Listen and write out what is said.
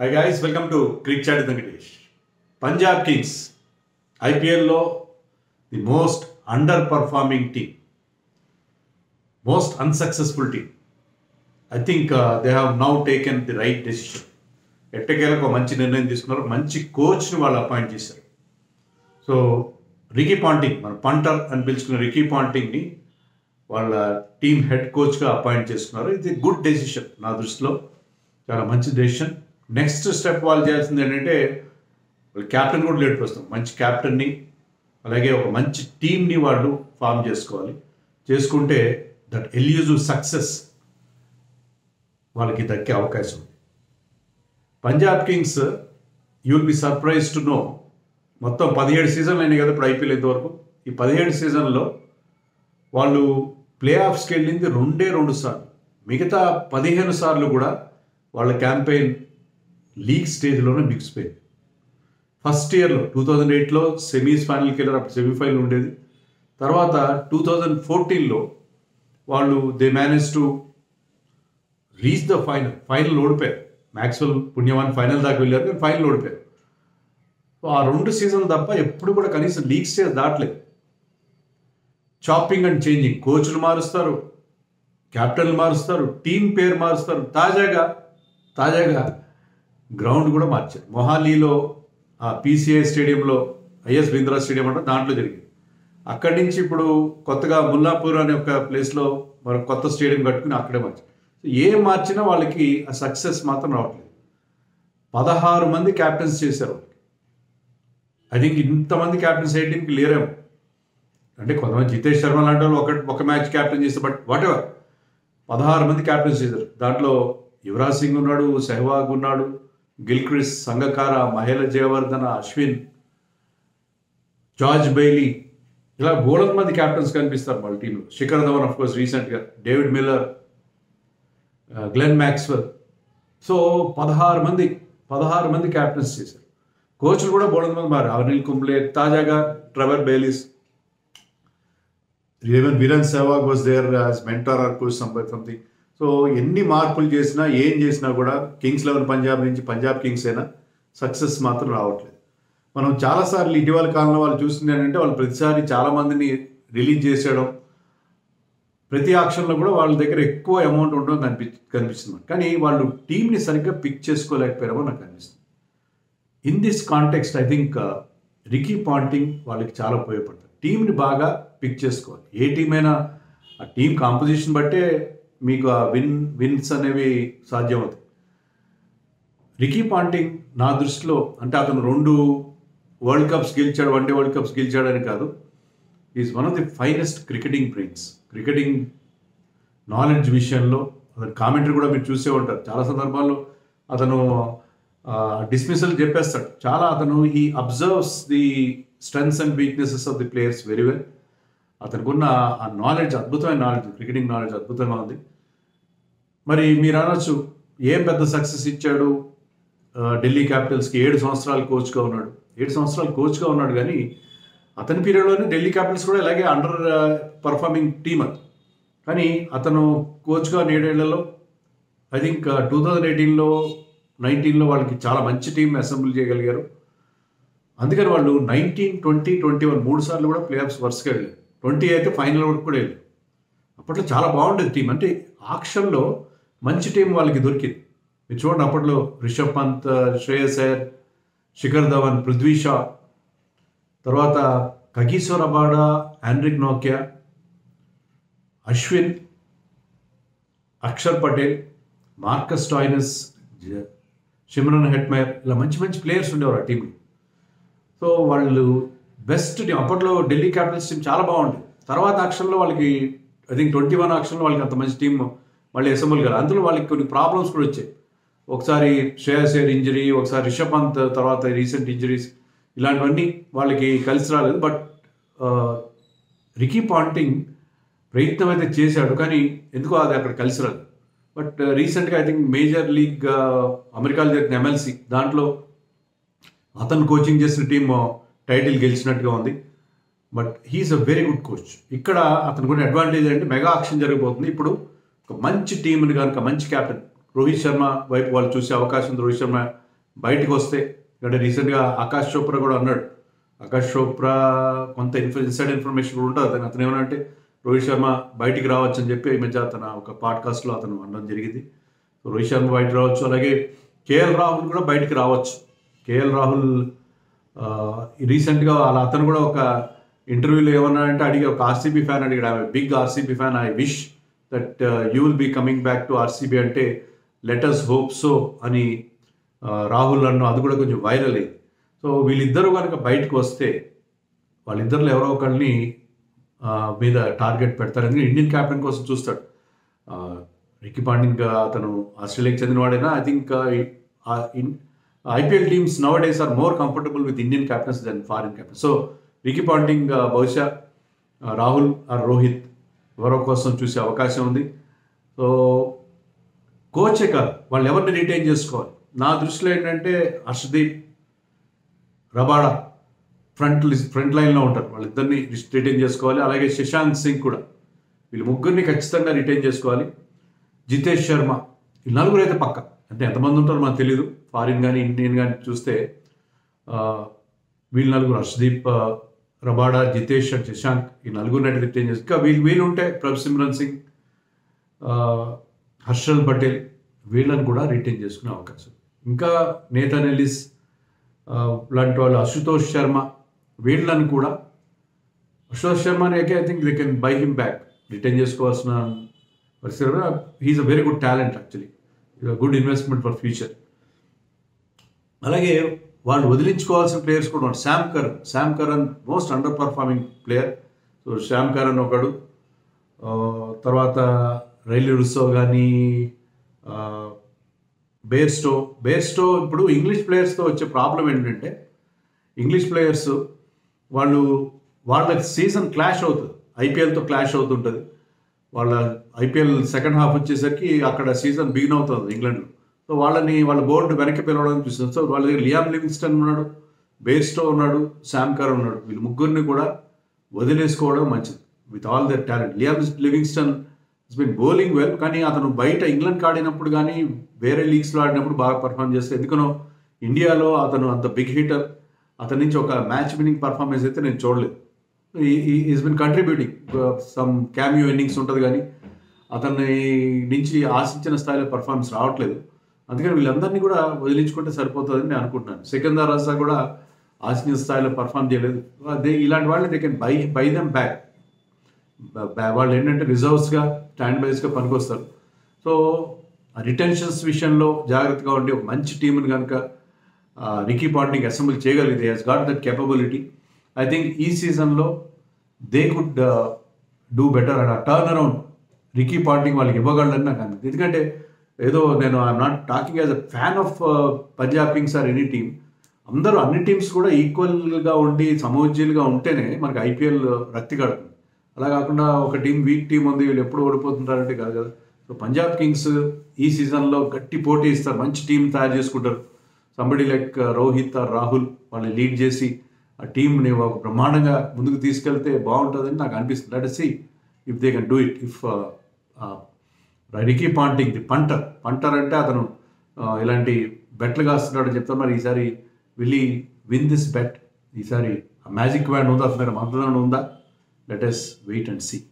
high guys welcome to cric chat Venkatesh Punjab Kings ఐపీఎల్లో the most under performing team most unsuccessful team I think they have now taken the right decision ఎట్టకేలకు ఒక మంచి నిర్ణయం తీసుకున్నారు మంచి కోచ్ని వాళ్ళు అపాయింట్ చేశారు సో రికీ పాంటింగ్ మన పంటర్ అని పిలుచుకున్న రికీ పాంటింగ్ని వాళ్ళ టీమ్ హెడ్ కోచ్గా అపాయింట్ చేసుకున్నారు ఇది గుడ్ డెసిషన్ నా దృష్టిలో చాలా మంచి డెసిషన్ నెక్స్ట్ స్టెప్ వాళ్ళు చేయాల్సింది ఏంటంటే వాళ్ళు క్యాప్టెన్ కూడా లేట్ వస్తాం మంచి క్యాప్టెన్ని అలాగే ఒక మంచి టీంని వాళ్ళు ఫామ్ చేసుకోవాలి చేసుకుంటే దట్ ఎల్యూజివ్ సక్సెస్ వాళ్ళకి దక్కే అవకాశం ఉంది Punjab Kings you will be surprise to know మొత్తం పదిహేడు సీజన్లు అయినాయి కదా ఇప్పుడు ఐపీఎల్ ఇంతవరకు ఈ పదిహేడు సీజన్లో వాళ్ళు ప్లే ఆఫ్స్కి వెళ్ళింది రెండే రెండు సార్లు మిగతా పదిహేను సార్లు కూడా వాళ్ళ క్యాంపెయిన్ లీగ్ స్టేజ్లోనే బిగిసిపోయింది ఫస్ట్ ఇయర్లో టూ థౌజండ్ ఎయిట్లో సెమీస్ ఫైనల్కి వెళ్ళారు అప్పుడు సెమీఫైనల్ ఉండేది తర్వాత టూ థౌజండ్ ఫోర్టీన్లో వాళ్ళు they manage to reach the final final ఓడిపోయారు మ్యాక్స్వెల్ పుణ్యవాన్ ఫైనల్ దాకా వెళ్ళారు కానీ ఫైనల్ ఓడిపోయారు సో ఆ రెండు సీజన్ తప్ప ఎప్పుడు కూడా కనీసం లీగ్ స్టేజ్ దాటలేదు చాపింగ్ అండ్ చేంజింగ్ కోచ్లు మారుస్తారు క్యాప్టెన్లు మారుస్తారు టీం పేరు మారుస్తారు తాజాగా తాజాగా గ్రౌండ్ కూడా మార్చారు మొహాలీలో ఆ పీసీఐ స్టేడియంలో ఐఎస్ బింద్రా స్టేడియం అంటే దాంట్లో జరిగింది అక్కడి నుంచి ఇప్పుడు కొత్తగా ముల్లాపూర్ అనే ఒక ప్లేస్లో మరి కొత్త స్టేడియం కట్టుకుని అక్కడే మార్చారు సో ఏం మార్చినా వాళ్ళకి ఆ సక్సెస్ మాత్రం రావట్లేదు పదహారు మంది క్యాప్టెన్స్ చేశారు వాళ్ళకి ఐ థింక్ ఇంతమంది క్యాప్టెన్స్ ఏ టీంకి లేరేమో అంటే కొంతమంది జితేష్ శర్మ లాంటి వాళ్ళు ఒక ఒక మ్యాచ్ క్యాప్టెన్ చేస్తే బట్ వాట్ ఎవర్ పదహారు మంది క్యాప్టెన్స్ చేశారు దాంట్లో యువరాజ్ సింగ్ ఉన్నాడు సెహ్వాగ్ ఉన్నాడు Gilchrist Sangakkara Mahela Jayawardene Ashwin George Bailey ఇలా బోలర్ మంది క్యాప్టెన్స్ కనిపిస్తారు వాళ్ళ టీంలో శిఖర్ ధవన్ ఆఫ్ కోర్స్ రీసెంట్గా David Miller Glenn Maxwell so పదహారు మంది పదహారు మంది క్యాప్టెన్స్ చేశారు కోచ్లు కూడా బోలర్ మంది మారు అనిల్ కుంబ్లే తాజాగా Trevor Bayliss even Virender Sehwag was there as mentor or coach something so ఎన్ని మార్పులు చేసినా ఏం చేసినా కూడా కింగ్స్ లెవెన్ పంజాబ్ నుంచి పంజాబ్ కింగ్స్ అయినా సక్సెస్ మాత్రం రావట్లేదు మనం చాలాసార్లు ఇటీవల కాలంలో వాళ్ళు చూసింది ఏంటంటే వాళ్ళు ప్రతిసారి చాలా మందిని రిలీజ్ చేసేయడం ప్రతి ఆక్షన్లో కూడా వాళ్ళ దగ్గర ఎక్కువ అమౌంట్ ఉండడం కనిపి కనిపిస్తుంది కానీ వాళ్ళు టీంని సరిగ్గా పిక్ చేసుకోలేకపోయారో నాకు అనిపిస్తుంది in this context I think Ricky Ponting వాళ్ళకి చాలా ఉపయోగపడుతుంది టీంని బాగా పిక్ చేసుకోవాలి ఏ టీం అయినా ఆ టీం కాంపోజిషన్ బట్టే మీకు ఆ విన్ విన్స్ అనేవి సాధ్యమవుతాయి రికీ పాంటింగ్ నా దృష్టిలో అంటే అతను రెండు వరల్డ్ కప్స్ గెలిచాడు వన్డే వరల్డ్ కప్స్ గెలిచాడని కాదు is one of the finest cricketing brains cricketing knowledge విషయంలో అతను కామెంటరీ కూడా మీరు చూసే ఉంటారు చాలా సందర్భాల్లో అతను డిస్మిసల్ చెప్పేస్తాడు చాలా అతను ఈ observes the strengths and weaknesses of the players very well అతనికి ఉన్న ఆ నాలెడ్జ్ అద్భుతమైన నాలెడ్జ్ క్రికెటింగ్ నాలెడ్జ్ అద్భుతంగా ఉంది మరి మీరు అనొచ్చు ఏం పెద్ద సక్సెస్ ఇచ్చాడు ఢిల్లీ క్యాపిటల్స్కి ఏడు సంవత్సరాలు కోచ్గా ఉన్నాడు ఏడు సంవత్సరాలు కోచ్గా ఉన్నాడు కానీ అతని పీరియడ్లోనే ఢిల్లీ క్యాపిటల్స్ కూడా ఇలాగే అండర్ పర్ఫార్మింగ్ టీమ్ అది కానీ అతను కోచ్గా ఏడేళ్లలో ఐ థింక్ టూ థౌజండ్ ఎయిటీన్లో నైన్టీన్లో వాళ్ళకి చాలా మంచి టీం అసెంబ్లీ చేయగలిగారు అందుకని వాళ్ళు నైన్టీన్ ట్వంటీ ట్వంటీ వన్ మూడు సార్లు కూడా ప్లే ఆఫ్స్ వరుసగా వెళ్ళారు ట్వంటీ అయితే ఫైనల్ వరకు కూడా వెళ్ళారు అప్పట్లో చాలా బాగుండేది టీం అంటే ఆక్షన్లో మంచి టీం వాళ్ళకి దొరికింది మీరు చూడండి అప్పట్లో రిషబ్ పంత్ శ్రేయస్ అయ్యర్ శిఖర్ ధవన్ పృథ్వీ షా తర్వాత కగీశ్వర్ అబాడా ఆండ్రిక్ నోకియా Ashwin Axar Patel Marcus Stoinis Shimron Hetmyer ఇలా మంచి మంచి ప్లేయర్స్ ఉండేవారు ఆ టీంలో సో వాళ్ళు బెస్ట్ టీం అప్పట్లో ఢిల్లీ క్యాపిటల్స్ టీం చాలా బాగుండేది తర్వాత ఆక్షన్లో వాళ్ళకి ఐ థింక్ ట్వంటీ వన్ ఆక్షన్లో వాళ్ళకి అంత మంచి టీం మళ్ళీ అసెంబ్లీ గారు అందులో వాళ్ళకి కొన్ని ప్రాబ్లమ్స్ కూడా వచ్చాయి ఒకసారి శ్రేయస్ అయ్యర్ ఇంజరీ ఒకసారి రిషబ్ పంత్ తర్వాత రీసెంట్ ఇంజరీస్ ఇలాంటివన్నీ వాళ్ళకి కలిసి రాలేదు బట్ రికీ పాంటింగ్ ప్రయత్నం అయితే చేశాడు కానీ ఎందుకో అది అక్కడ కలిసి రాదు బట్ రీసెంట్గా ఐ థింక్ మేజర్ లీగ్ అమెరికాలో జరిగిన ఎమ్మెల్సీ దాంట్లో అతను కోచింగ్ చేసిన టీం టైటిల్ గెలిచినట్టుగా ఉంది but he's a very good coach ఇక్కడ అతను కూడా అడ్వాంటేజ్ అంటే మెగా ఆక్షన్ జరగబోతుంది ఇప్పుడు ఒక మంచి టీంని కనుక మంచి క్యాప్టెన్ రోహిత్ శర్మ వైపు వాళ్ళు చూసే అవకాశం ఉంది రోహిత్ శర్మ బయటకు వస్తే అంటే రీసెంట్గా ఆకాష్ చోప్రా కూడా అన్నాడు ఆకాష్ చోప్రా కొంత ఇన్ఫ ఇన్సైడ్ ఇన్ఫర్మేషన్ కూడా ఉంటుంది అతను అతను ఏమన్నా అంటే రోహిత్ శర్మ బయటికి రావచ్చు అని చెప్పి ఈ మధ్య అతను ఒక పాడ్కాస్ట్లో అతను అనడం జరిగింది సో రోహిత్ శర్మ బయటకు రావచ్చు అలాగే కేఎల్ రాహుల్ కూడా బయటికి రావచ్చు కేఎల్ రాహుల్ రీసెంట్గా వాళ్ళ అతను కూడా ఒక ఇంటర్వ్యూలో ఏమన్నా అంటే అడిగి ఒక ఆర్సీబీ ఫ్యాన్ అడిగాడు I big RCB fan I wish that you will be coming back to RCB అంటే లెటర్స్ హోప్ సో అని ఆ, రాహుల్ అన్న అది కూడా కొంచెం వైరల్ అయింది సో వీళ్ళిద్దరూ కనుక బయటకు వస్తే వాళ్ళిద్దరిలో ఎవరో ఒకరిని ఆ, మీద టార్గెట్ పెడతారు ఎందుకంటే ఇండియన్ క్యాప్టెన్ కోసం చూస్తాడు ఆ, రికీ పాండింగ్ అతను ఆస్ట్రేలియాకి చెందినవాడైనా I think IPL teams nowadays are more comfortable with Indian captains than foreign captain so Ricky Ponting ఆ, బహుశా ఆ, రాహుల్ ఆర్ రోహిత్ ఎవరో కోసం చూసే అవకాశం ఉంది సో కోచే కాదు వాళ్ళు ఎవరిని రిటైన్ చేసుకోవాలి నా దృష్టిలో ఏంటంటే Arshdeep Rabada front list front లైన్లో ఉంటారు వాళ్ళిద్దరిని రిటైన్ చేసుకోవాలి అలాగే శశాంక్ సింగ్ కూడా వీళ్ళు ముగ్గురిని ఖచ్చితంగా రిటైన్ చేసుకోవాలి జితేష్ శర్మ ఈ నలుగురు అయితే పక్క అంటే ఎంతమంది ఉంటారో మనకు తెలియదు ఫారిన్ కానీ ఇండియన్ కానీ చూస్తే ఆ, వీళ్ళు నలుగురు హర్షదీప్ ఆ, రబాడా జితేష్ అండ్ శశాంక్ ఈ నలుగురిని అయితే రిటైన్ చేసి ఇంకా వీళ్ళు వీళ్ళు ఉంటే ప్రభ్ సిమ్రన్ సింగ్ ఆ, హర్షల్ పటేల్ వీళ్ళని కూడా రిటైన్ చేసుకునే అవకాశం ఇంకా నేతన్ ఎలిస్ ఆ, లాంటి వాళ్ళు అశుతోష్ శర్మ వీళ్ళని కూడా అశుతోష్ శర్మని అయితే I think they can buy him back retain చేసుకోవాల్సిన పరిస్థితి he's a very good talent actually good investment for future అలాగే వాళ్ళు వదిలించుకోవాల్సిన ప్లేయర్స్ కూడా ఉన్నారు Sam Curran Sam Curran most under performing player so Sam Curran ఒకడు ఆ, తర్వాత రైలు రుసో కానీ బేర్స్టో బేర్స్టో ఇప్పుడు ఇంగ్లీష్ ప్లేయర్స్తో వచ్చే ప్రాబ్లం ఏంటంటే ఇంగ్లీష్ ప్లేయర్స్ వాళ్ళు వాళ్ళకి సీజన్ క్లాష్ అవుతుంది ఐపీఎల్తో క్లాష్ అవుతుంటుంది వాళ్ళ ఐపీఎల్ సెకండ్ హాఫ్ వచ్చేసరికి అక్కడ సీజన్ బిగిన్ అవుతుంది ఇంగ్లాండ్లో సో వాళ్ళని వాళ్ళ బోర్డు వెనక్కి పిలవడానికి చూస్తుంది సో వాళ్ళ దగ్గర లియామ్ లివింగ్స్టన్ ఉన్నాడు బేర్స్టో ఉన్నాడు శామ్ కర్ ఉన్నాడు వీళ్ళు ముగ్గురిని కూడా వదిలేసుకోవడం మంచిది with all their talent Liam Livingstone is been bowling well కానీ అతను బయట ఇంగ్లాండ్కి ఆడినప్పుడు కానీ వేరే లీగ్స్లో ఆడినప్పుడు బాగా పర్ఫామ్ చేస్తే ఎందుకనో ఇండియాలో అతను అంత బిగ్ హిటర్ అతని నుంచి ఒక మ్యాచ్ విన్నింగ్ పర్ఫార్మెన్స్ అయితే నేను చూడలేదు is been contributing some cameo innings ఉంటుంది కానీ అతన్ని నుంచి ఆశించిన స్థాయిలో పర్ఫార్మెన్స్ రావట్లేదు అందుకని వీళ్ళందరినీ కూడా వదిలించుకుంటే సరిపోతుందని నేను అనుకుంటున్నాను సెకందర్ రజా కూడా ఆశించిన స్థాయిలో పర్ఫామ్ చేయలేదు దే ఇలాంటి వాళ్ళని they can buy buy them back వాళ్ళు ఏంటంటే రిజర్వ్స్గా స్టాండ్ బైస్గా పనికొస్తారు సో రిటెన్షన్స్ విషయంలో జాగ్రత్తగా ఉండి ఒక మంచి టీంని కనుక రికీ పాండింగ్ అసెంబ్లీ చేయగలిగితే he's got that capability I think ఈ సీజన్లో they could do better and uh turn around Ricky Ponting వాళ్ళకి ఇవ్వగలరని నాకు అనిపిస్తుంది ఎందుకంటే ఏదో నేను I'm not talking as a fan of Punjab Kings or any team అందరూ అన్ని టీమ్స్ కూడా ఈక్వల్గా ఉండి సమోజ్యులుగా ఉంటేనే మనకి ఐపీఎల్ రక్తి కడుతుంది అలా కాకుండా ఒక టీం వీక్ టీం ఉంది వీళ్ళు ఎప్పుడు ఓడిపోతుంటారంటే కాదు కదా సో పంజాబ్ కింగ్స్ ఈ సీజన్లో గట్టి పోటీ ఇస్తారు మంచి టీం తయారు చేసుకుంటారు somebody like Rohit or Rahul వాళ్ళని లీడ్ చేసి ఆ టీంని ఒక బ్రహ్మాండంగా ముందుకు తీసుకెళ్తే బాగుంటుందని నాకు అనిపిస్తుంది let see if they can do it if Ricky Ponting the punter punter అంటే అతను ఆ, ఇలాంటి బెట్లు కాస్తున్నాడు చెప్తాను మరి ఈసారి విల్ విన్ దిస్ బెట్ ఈసారి మ్యాజిక్ బ్యాండ్ ఉందా అతని దగ్గర మంత్రం ఉందా let's wait and see